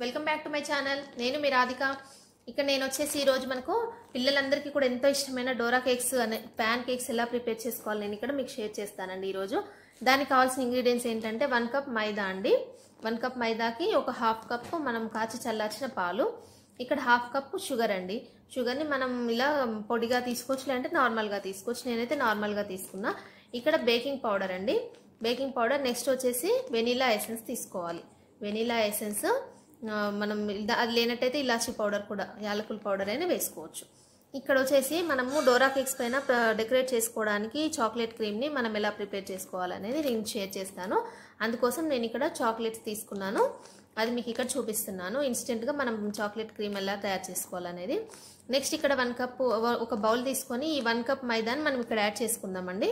welcome back to my channel నేను మీ రాధిక ఇక్కడ నేను వచ్చేసి ఈ రోజు మనకు పిల్లలందరికీ కూడా ఎంతో ఇష్టమైన డోరా కేక్స్ అనే ప్యాన్ కేక్స్ ఎలా ప్రిపేర్ చేసుకోవాలి నేను ఇక్కడ మీకు షేర్ చేస్తానండి ఈరోజు దానికి కావాల్సిన ఇంగ్రీడియంట్స్ ఏంటంటే వన్ కప్ మైదా అండి వన్ కప్ మైదాకి ఒక హాఫ్ కప్ మనం కాచి చల్లార్చిన పాలు ఇక్కడ హాఫ్ కప్ షుగర్ అండి షుగర్ని మనం ఇలా పొడిగా తీసుకోవచ్చు లేదంటే నార్మల్గా తీసుకోవచ్చు నేనైతే నార్మల్గా తీసుకున్నా ఇక్కడ బేకింగ్ పౌడర్ అండి బేకింగ్ పౌడర్ నెక్స్ట్ వచ్చేసి వెనీలా ఎసెన్స్ తీసుకోవాలి వెనీలా ఎసెన్స్ ఆ, మనం ఇద- అది లేనట్టయితే ఇలాచీ పౌడర్ కూడా యాలకుల పౌడర్ అయినా వేసుకోవచ్చు ఇక్కడ వచ్చేసి మనము డోరా కేక్స్ పైన ప్ర- డెకరేట్ చేసుకోవడానికి చాక్లెట్ క్రీమ్ని మనం ఎలా ప్రిపేర్ చేసుకోవాలనేది నేను షేర్ చేస్తాను అందుకోసం నేను ఇక్కడ చాక్లెట్స్ తీసుకున్నాను అది మీకు ఇక్కడ చూపిస్తున్నాను ఇన్స్టెంట్గా మనం చాక్లెట్ క్రీమ్ ఎలా తయారు చేసుకోవాలనేది నెక్స్ట్ ఇక్కడ వన్ కప్ ఒక బౌల్ తీసుకొని ఈ వన్ కప్ మైదాని మనం ఇక్కడ యాడ్ చేసుకుందామండి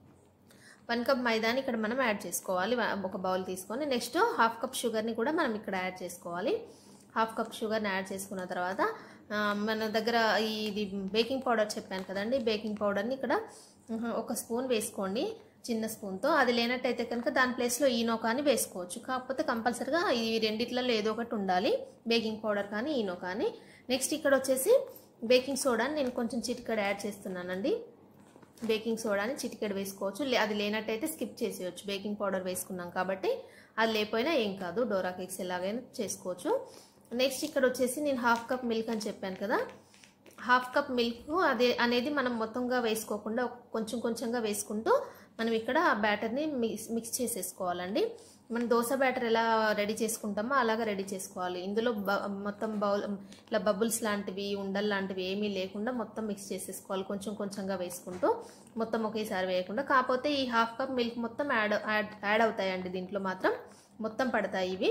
వన్ కప్ మైదాని ఇక్కడ మనం యాడ్ చేసుకోవాలి వ- ఒక బౌల్ తీసుకొని నెక్స్ట్ హాఫ్ కప్ షుగర్ని కూడా మనం ఇక్కడ యాడ్ చేసుకోవాలి హాఫ్ కప్ షుగర్ని యాడ్ చేసుకున్న తర్వాత ఆ, మన దగ్గర ఈ ఇది బేకింగ్ పౌడర్ చెప్పాను కదండి బేకింగ్ పౌడర్ని ఇక్కడ ఉహు, ఒక స్పూన్ వేసుకోండి చిన్న స్పూన్తో అది లేనట్టయితే కనుక దాని ప్లేస్లో ఈనో కానీ వేసుకోవచ్చు కాకపోతే కంపల్సరిగా ఈ రెండిట్లలో ఏదో ఒకటి ఉండాలి బేకింగ్ పౌడర్ కానీ ఈనో కానీ నెక్స్ట్ ఇక్కడ వచ్చేసి బేకింగ్ సోడాని నేను కొంచెం చిటికడ యాడ్ చేస్తున్నానండి బేకింగ్ సోడాని చిటికెడు వేసుకోవచ్చు లే- అది లేనట్టయితే స్కిప్ చేసేయచ్చు బేకింగ్ పౌడర్ వేసుకున్నాం కాబట్టి అది లేకపోయినా ఏం కాదు డోరా కేక్స్ ఎలాగైనా చేసుకోవచ్చు నెక్స్ట్ ఇక్కడ వచ్చేసి నేను హాఫ్ కప్ మిల్క్ అని చెప్పాను కదా హాఫ్ కప్ మిల్క్ అదే అనేది మనం మొత్తంగా వేసుకోకుండా కొంచెం కొంచెంగా వేసుకుంటూ మనం ఇక్కడ ఆ బ్యాటర్ని మిక్స్ మిక్స్ చేసేసుకోవాలండి మనం దోశ బ్యాటర్ ఎలా రెడీ చేసుకుంటామో అలాగా రెడీ చేసుకోవాలి ఇందులో బ- మొత్తం బౌల్ ఇట్లా బబుల్స్ లాంటివి ఉండలు లాంటివి ఏమీ లేకుండా మొత్తం మిక్స్ చేసేసుకోవాలి కొంచెం కొంచెంగా వేసుకుంటూ మొత్తం ఒకేసారి వేయకుండా కాకపోతే ఈ హాఫ్ కప్ మిల్క్ మొత్తం యాడ్ యాడ్ యాడ్ అవుతాయండి దీంట్లో మాత్రం మొత్తం పడతాయి ఇవి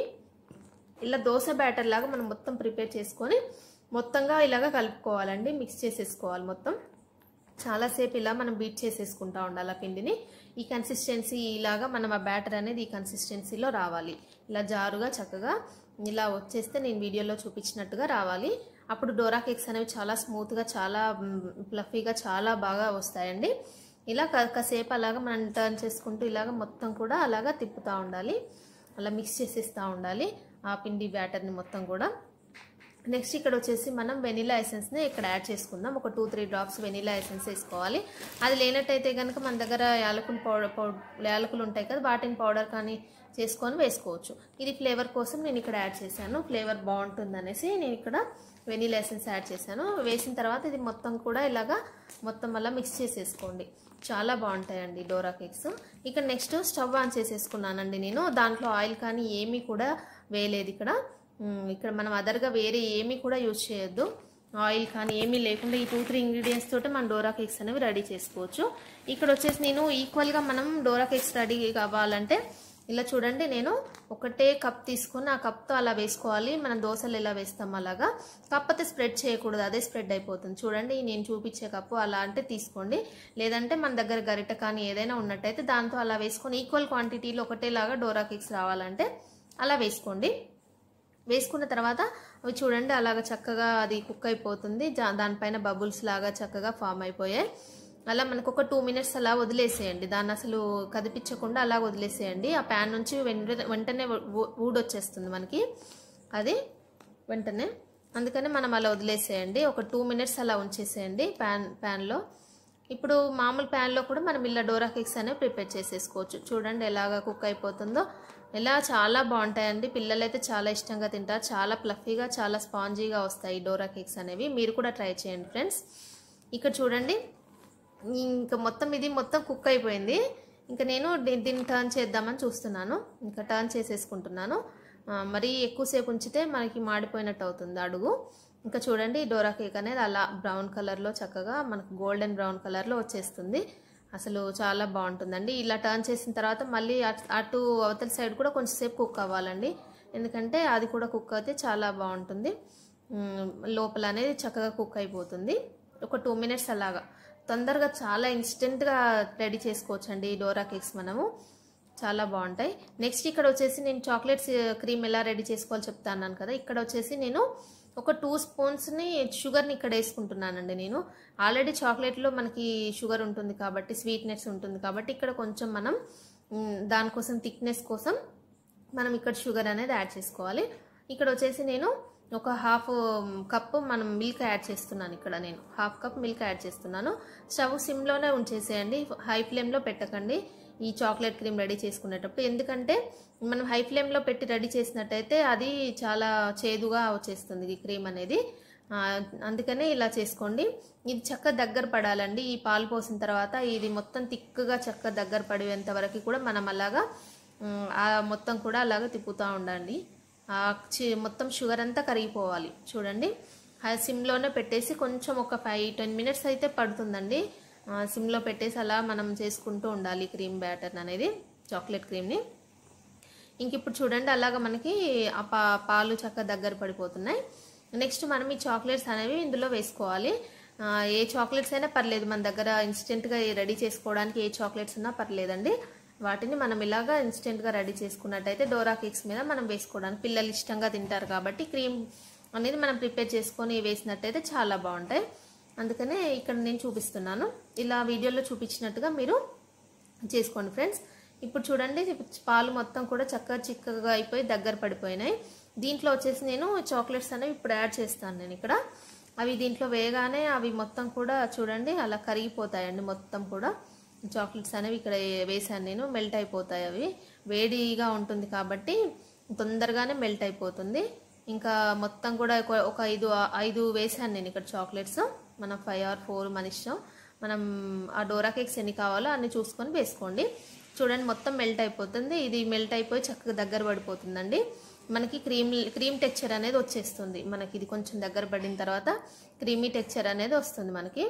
ఇలా దోశ బ్యాటర్ లాగా మనం మొత్తం ప్రిపేర్ చేసుకొని మొత్తంగా ఇలాగా కలుపుకోవాలండి మిక్స్ చేసేసుకోవాలి మొత్తం చాలాసేపు ఇలా మనం బీట్ చేసేసుకుంటా ఉండాలి ఆ పిండిని ఈ కన్సిస్టెన్సీ ఇలాగా మనం ఆ బ్యాటర్ అనేది ఈ కన్సిస్టెన్సీలో రావాలి ఇలా జారుగా చక్కగా ఇలా వచ్చేస్తే నేను వీడియోలో చూపించినట్టుగా రావాలి అప్పుడు డోరా కేక్స్ అనేవి చాలా స్మూత్గా చాలా ఫ్లఫీగా చాలా బాగా వస్తాయండి ఇలా క- కాసేపు అలాగా మనం టర్న్ చేసుకుంటూ ఇలాగ మొత్తం కూడా అలాగా తిప్పుతూ ఉండాలి అలా మిక్స్ చేసేస్తూ ఉండాలి ఆ పిండి బ్యాటర్ని మొత్తం కూడా నెక్స్ట్ ఇక్కడ వచ్చేసి మనం వెనిలా ఎసెన్స్ని ఇక్కడ యాడ్ చేసుకుందాం ఒక two three drops vanilla essence వేసుకోవాలి అది లేనట్టయితే కనుక మన దగ్గర యాలకులు పౌడర్ పౌడర్ యాలకులు ఉంటాయి కదా వాటిని పౌడర్ కానీ చేసుకొని వేసుకోవచ్చు ఇది ఫ్లేవర్ కోసం నేను ఇక్కడ యాడ్ చేశాను ఫ్లేవర్ బాగుంటుంది అనేసి నేను ఇక్కడ వెనిలా ఎసెన్స్ యాడ్ చేశాను వేసిన తర్వాత ఇది మొత్తం కూడా ఇలాగా మొత్తం అలా మిక్స్ చేసేసుకోండి చాలా బాగుంటాయండి డోరా కేక్స్ ఇక్కడ నెక్స్ట్ స్టవ్ ఆన్ చేసేసుకున్నానండి నేను దాంట్లో ఆయిల్ కానీ ఏమీ కూడా వేయలేదు ఇక్కడ మ్, ఇక్కడ మనం అదర్గా వేరే ఏమీ కూడా యూజ్ చేయొద్దు ఆయిల్ కానీ ఏమీ లేకుండా ఈ టూ త్రీ ఇంగ్రీడియంట్స్ తోటి మనం డోరా కేక్స్ అనేవి రెడీ చేసుకోవచ్చు ఇక్కడ వచ్చేసి నేను ఈక్వల్గా మనం డోరా కేక్స్ రెడీ కావాలంటే ఇలా చూడండి నేను ఒకటే కప్ తీసుకొని ఆ కప్తో అలా వేసుకోవాలి మనం దోశలు ఎలా వేస్తాం అలాగా కాకపోతే స్ప్రెడ్ చేయకూడదు అదే స్ప్రెడ్ అయిపోతుంది చూడండి నేను చూపించే కప్పు అలా అంటే తీసుకోండి లేదంటే మన దగ్గర గరిట కానీ ఏదైనా ఉన్నట్టయితే దాంతో అలా వేసుకొని ఈక్వల్ క్వాంటిటీలో ఒకటేలాగా డోరా కేక్స్ రావాలంటే అలా వేసుకోండి వేసుకున్న తర్వాత అవి చూడండి అలాగ చక్కగా అది కుక్ అయిపోతుంది జా- దానిపైన బబుల్స్ లాగా చక్కగా ఫామ్ అయిపోయాయి అలా మనకు ఒక టూ మినిట్స్ అలా వదిలేసేయండి దాన్ని అసలు కదిపించకుండా అలా వదిలేసేయండి ఆ ప్యాన్ నుంచి వెంట- వెంటనే ఊ- ఊడొచ్చేస్తుంది మనకి అది వెంటనే అందుకని మనం అలా వదిలేసేయండి ఒక టూ మినిట్స్ అలా ఉంచేసేయండి ప్యాన్ ప్యాన్లో ఇప్పుడు మామూలు ప్యాన్లో కూడా మనం ఇలా డోరా కేక్స్ అనేవి ప్రిపేర్ చేసేసుకోవచ్చు చూడండి ఎలాగ కుక్ అయిపోతుందో ఇలా చాలా బాగుంటాయండి పిల్లలు అయితే చాలా ఇష్టంగా తింటారు చాలా ప్లఫీగా చాలా స్పాంజీగా వస్తాయి ఈ డోరా కేక్స్ అనేవి మీరు కూడా ట్రై చేయండి ఫ్రెండ్స్ ఇక్కడ చూడండి ఇంకా మొత్తం ఇది మొత్తం కుక్ అయిపోయింది ఇంకా నేను దీ- దీన్ని టర్న్ చేద్దామని చూస్తున్నాను ఇంకా టర్న్ చేసేసుకుంటున్నాను ఆ, మరీ ఎక్కువసేపు ఉంచితే మనకి మాడిపోయినట్టు అవుతుంది అడుగు ఇంకా చూడండి డోరా కేక్ అనేది అలా బ్రౌన్ కలర్లో చక్కగా మనకు గోల్డెన్ బ్రౌన్ కలర్లో వచ్చేస్తుంది అసలు చాలా బాగుంటుందండి ఇలా టర్న్ చేసిన తర్వాత మళ్ళీ అట్- అటు అవతల సైడ్ కూడా కొంచెంసేపు కుక్ అవ్వాలండి ఎందుకంటే అది కూడా కుక్ అయితే చాలా బాగుంటుంది మ్, లోపల అనేది చక్కగా కుక్ అయిపోతుంది ఒక టూ మినిట్స్ అలాగా తొందరగా చాలా ఇన్స్టెంట్గా రెడీ చేసుకోవచ్చు అండి ఈ డోరా కేక్స్ మనము చాలా బాగుంటాయి నెక్స్ట్ ఇక్కడ వచ్చేసి నేను చాక్లెట్స్ క్రీమ్ ఎలా రెడీ చేసుకోవాలో చెప్తాను కదా ఇక్కడ వచ్చేసి నేను ఒక టూ స్పూన్స్ని షుగర్ని ఇక్కడ వేసుకుంటున్నానండి నేను ఆల్రెడీ చాక్లెట్లో మనకి షుగర్ ఉంటుంది కాబట్టి స్వీట్నెస్ ఉంటుంది కాబట్టి ఇక్కడ కొంచెం మనం మ్, దానికోసం థిక్నెస్ కోసం మనం ఇక్కడ షుగర్ అనేది యాడ్ చేసుకోవాలి ఇక్కడ వచ్చేసి నేను ఒక హాఫ్ కప్ మనం మిల్క్ యాడ్ చేస్తున్నాను ఇక్కడ నేను హాఫ్ కప్ మిల్క్ యాడ్ చేస్తున్నాను స్టవ్ సిమ్లోనే ఉంచేసేయండి హై ఫ్లేమ్లో పెట్టకండి ఈ చాక్లెట్ క్రీమ్ రెడీ చేసుకునేటప్పుడు ఎందుకంటే మనం హై ఫ్లేమ్లో పెట్టి రెడీ చేసినట్టయితే అది చాలా చేదుగా వచ్చేస్తుంది ఈ క్రీమ్ అనేది ఆ, అందుకనే ఇలా చేసుకోండి ఇది చక్క దగ్గర పడాలండి ఈ పాలు పోసిన తర్వాత ఇది మొత్తం తిక్కుగా చక్క దగ్గర పడేంత వరకు కూడా మనం అలాగా ఉమ్, ఆ మొత్తం కూడా అలాగా తిప్పుతూ ఉండండి ఆ చి- మొత్తం షుగర్ అంతా కరిగిపోవాలి చూడండి హై సిమ్లోనే పెట్టేసి కొంచెం ఒక ఫైవ్ టెన్ మినిట్స్ అయితే పడుతుందండి ఆ, సిమ్లో పెట్టేసి అలా మనం చేసుకుంటూ ఉండాలి క్రీమ్ బ్యాటర్ అనేది చాక్లెట్ క్రీమ్ని ఇంక ఇప్పుడు చూడండి అలాగ మనకి ఆ పా పాలు చక్క దగ్గర పడిపోతున్నాయి నెక్స్ట్ మనం ఈ చాక్లెట్స్ అనేవి ఇందులో వేసుకోవాలి ఆ, ఏ చాక్లెట్స్ అయినా పర్లేదు మన దగ్గర ఇన్స్టెంట్గా రెడీ చేసుకోవడానికి ఏ చాక్లెట్స్ ఉన్నా పర్లేదండి వాటిని మనం ఇలాగా ఇన్స్టెంట్గా రెడీ చేసుకున్నట్టయితే డోరా కేక్స్ మీద మనం వేసుకోవడానికి పిల్లలు ఇష్టంగా తింటారు కాబట్టి క్రీమ్ అనేది మనం ప్రిపేర్ చేసుకొని వేసినట్టయితే చాలా బాగుంటాయి అందుకనే ఇక్కడ నేను చూపిస్తున్నాను ఇలా వీడియోలో చూపించినట్టుగా మీరు చేసుకోండి ఫ్రెండ్స్ ఇప్పుడు చూడండి ఇప్పుడు పాలు మొత్తం కూడా చక్కగా చిక్కగా అయిపోయి దగ్గర పడిపోయినాయి దీంట్లో వచ్చేసి నేను చాక్లెట్స్ అనేవి ఇప్పుడు యాడ్ చేస్తాను నేను ఇక్కడ అవి దీంట్లో వేయగానే అవి మొత్తం కూడా చూడండి అలా కరిగిపోతాయండి మొత్తం కూడా చాక్లెట్స్ అనేవి ఇక్కడ వేసాను నేను మెల్ట్ అయిపోతాయి అవి వేడిగా ఉంటుంది కాబట్టి తొందరగానే మెల్ట్ అయిపోతుంది ఇంకా మొత్తం కూడా ఒక- ఒక ఐదు ఐదు వేసాను నేను ఇక్కడ చాక్లెట్స్ మనం ఫైవ్ ఆర్ ఫోర్ మన ఇష్టం మనం ఆ డోరా కేక్స్ ఎన్ని కావాలో అన్ని చూసుకొని వేసుకోండి చూడండి మొత్తం మెల్ట్ అయిపోతుంది ఇది మెల్ట్ అయిపోయి చక్కగా దగ్గర పడిపోతుందండి మనకి క్రీమ్ క్రీమ్ టెక్చర్ అనేది వచ్చేస్తుంది మనకి ఇది కొంచెం దగ్గర పడిన తర్వాత క్రీమీ టెక్చర్ అనేది వస్తుంది మనకి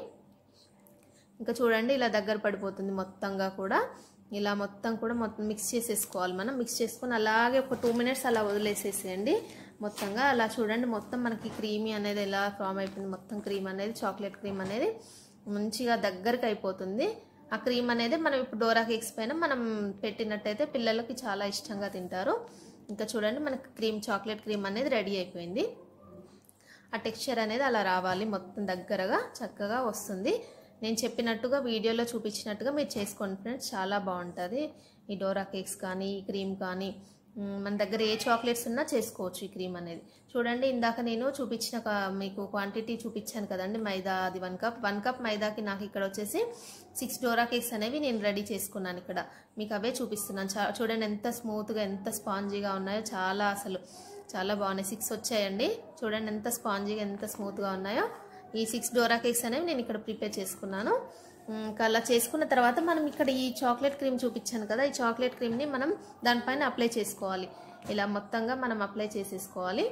ఇంకా చూడండి ఇలా దగ్గర పడిపోతుంది మొత్తంగా కూడా ఇలా మొత్తం కూడా మొత్తం మిక్స్ చేసేసుకోవాలి మనం మిక్స్ చేసుకొని అలాగే ఒక టూ మినిట్స్ అలా వదిలేసేసేయండి మొత్తంగా అలా చూడండి మొత్తం మనకి క్రీమీ అనేది ఎలా ఫామ్ అయిపోయింది మొత్తం క్రీమ్ అనేది చాక్లెట్ క్రీమ్ అనేది మంచిగా దగ్గరికి అయిపోతుంది ఆ క్రీమ్ అనేది మనం ఇప్పుడు డోరా కేక్స్ పైన మనం పెట్టినట్టయితే పిల్లలకి చాలా ఇష్టంగా తింటారు ఇంకా చూడండి మనకి క్రీమ్ చాక్లెట్ క్రీమ్ అనేది రెడీ అయిపోయింది ఆ టెక్స్చర్ అనేది అలా రావాలి మొత్తం దగ్గరగా చక్కగా వస్తుంది నేను చెప్పినట్టుగా వీడియోలో చూపించినట్టుగా మీరు చేసుకోండి ఫ్రెండ్స్ చాలా బాగుంటుంది ఈ డోరా కేక్స్ కానీ ఈ క్రీమ్ కానీ మ్, మన దగ్గర ఏ చాక్లెట్స్ ఉన్నా చేసుకోవచ్చు ఈ క్రీమ్ అనేది చూడండి ఇందాక నేను చూపించిన క- మీకు క్వాంటిటీ చూపించాను కదండి మైదా అది వన్ కప్ వన్ కప్ మైదాకి నాకు ఇక్కడ వచ్చేసి సిక్స్ డోరా కేక్స్ అనేవి నేను రెడీ చేసుకున్నాను ఇక్కడ మీకు అవే చూపిస్తున్నాను చా- చూడండి ఎంత స్మూత్గా ఎంత స్పాంజీగా ఉన్నాయో చాలా అసలు చాలా బాగున్నాయి సిక్స్ వచ్చాయండి చూడండి ఎంత స్పాంజీగా ఎంత స్మూత్గా ఉన్నాయో ఈ సిక్స్ డోరా కేక్స్ అనేవి నేను ఇక్కడ ప్రిపేర్ చేసుకున్నాను ఉమ్, ఇంకా అలా చేసుకున్న తర్వాత మనం ఇక్కడ ఈ చాక్లెట్ క్రీమ్ చూపించాను కదా ఈ చాక్లెట్ క్రీమ్ని మనం దానిపైన అప్లై చేసుకోవాలి ఇలా మొత్తంగా మనం అప్లై చేసేసుకోవాలి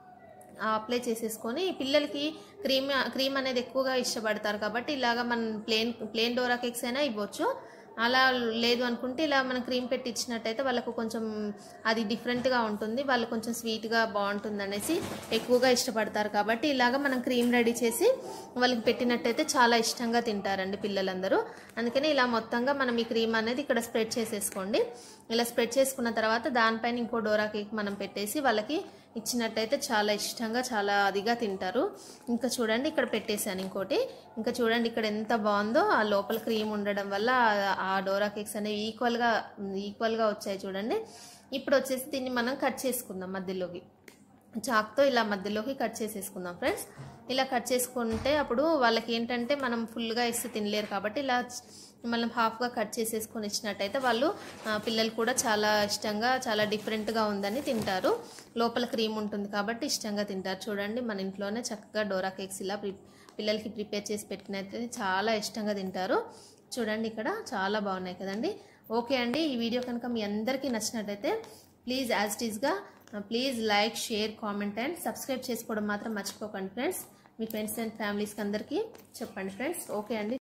ఆ అప్లై చేసేసుకొని పిల్లలకి క్రీమ్ క్రీమ్ అనేది ఎక్కువగా ఇష్టపడతారు కాబట్టి ఇలాగా మనం ప్లేన్ ప్లేన్ డోరా కేక్స్ అయినా ఇవ్వచ్చు అలా లేదు అనుకుంటే ఇలా మనం క్రీమ్ పెట్టి ఇచ్చినట్టయితే వాళ్ళకు కొంచెం అది డిఫరెంట్గా ఉంటుంది వాళ్ళు కొంచెం స్వీట్గా బాగుంటుంది అనేసి ఎక్కువగా ఇష్టపడతారు కాబట్టి ఇలాగ మనం క్రీమ్ రెడీ చేసి వాళ్ళకి పెట్టినట్టయితే చాలా ఇష్టంగా తింటారండి పిల్లలందరూ అందుకని ఇలా మొత్తంగా మనం ఈ క్రీమ్ అనేది ఇక్కడ స్ప్రెడ్ చేసేసుకోండి ఇలా స్ప్రెడ్ చేసుకున్న తర్వాత దానిపైన ఇంకో డోరా కేక్ మనం పెట్టేసి వాళ్ళకి ఇచ్చినట్టయితే చాలా ఇష్టంగా చాలా అదిగా తింటారు ఇంకా చూడండి ఇక్కడ పెట్టేశాను ఇంకోటి ఇంకా చూడండి ఇక్కడ ఎంత బాగుందో ఆ లోపల క్రీమ్ ఉండడం వల్ల ఆ- ఆ డోరా కేక్స్ అనేవి ఈక్వల్గా ఈక్వల్గా వచ్చాయి చూడండి ఇప్పుడు వచ్చేసి దీన్ని మనం కట్ చేసుకుందాం మధ్యలోకి చాక్తో ఇలా మధ్యలోకి కట్ చేసేసుకుందాం ఫ్రెండ్స్ ఇలా కట్ చేసుకుంటే అప్పుడు వాళ్ళకి ఏంటంటే మనం ఫుల్గా ఇస్తే తినలేరు కాబట్టి ఇలా మనం హాఫ్గా కట్ చేసేసుకొని ఇచ్చినట్టయితే వాళ్ళు ఆ, పిల్లలు కూడా చాలా ఇష్టంగా చాలా డిఫరెంట్గా ఉందని తింటారు లోపల క్రీమ్ ఉంటుంది కాబట్టి ఇష్టంగా తింటారు చూడండి మన ఇంట్లోనే చక్కగా డోరా కేక్స్ ఇలా ప్రి పిల్లలకి ప్రిపేర్ చేసి పెట్టినట్టయితే చాలా ఇష్టంగా తింటారు చూడండి ఇక్కడ చాలా బాగున్నాయి కదండి ఓకే అండి ఈ వీడియో కనుక మీ అందరికీ నచ్చినట్టయితే ప్లీజ్ యాజ్ ఇట్ ఈస్గా please like share comment and subscribe చేసుకోవడం మాత్రం మర్చిపోకండి ఫ్రెండ్స్ మీ ఫ్రెండ్స్ అండ్ ఫ్యామిలీస్కి అందరికీ చెప్పండి ఫ్రెండ్స్ ఓకే అండి